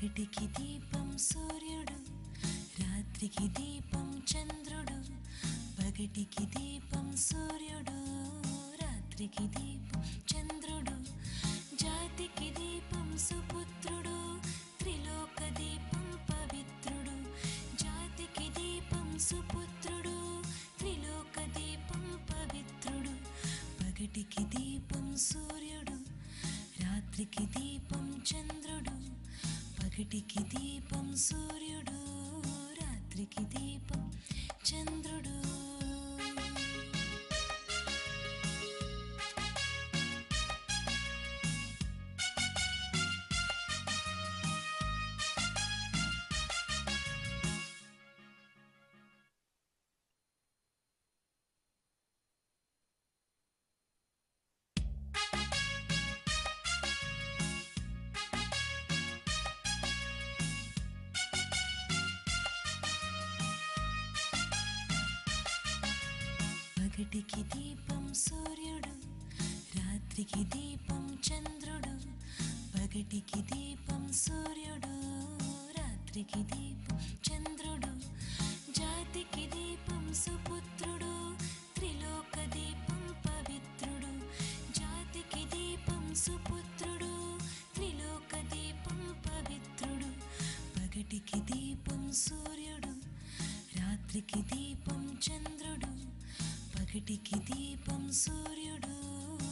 పగటికి దీపం సూర్యుడు రాత్రికి దీపం చంద్రుడు పగటికి దీపం సూర్యుడు రాత్రికి దీపం చంద్రుడు జాతికి దీపం సుపుత్రుడు త్రిలోక దీపం పవిత్రుడు జాతికి దీపం సుపుత్రుడు త్రిలోక దీపం పవిత్రుడు పగటికి దీపం సూర్యుడు రాత్రికి దీపం చంద్రుడు పగటికి దీపం సూర్యుడు రాత్రికి దీపం చంద్రుడు పగటికి దీపం సూర్యుడు రాత్రికి దీపం చంద్రుడు పగటికి దీపం సూర్యుడు రాత్రికి దీపం చంద్రుడు జాతికి దీపం సుపుత్రుడు త్రిలోక దీపం పవిత్రుడు జాతికి దీపం సుపుత్రుడు త్రిలోక దీపం పవిత్రుడు పగటికి దీపం సూర్యుడు రాత్రికి దీపం చంద్రుడు పగటికి దీపం సూర్యుడు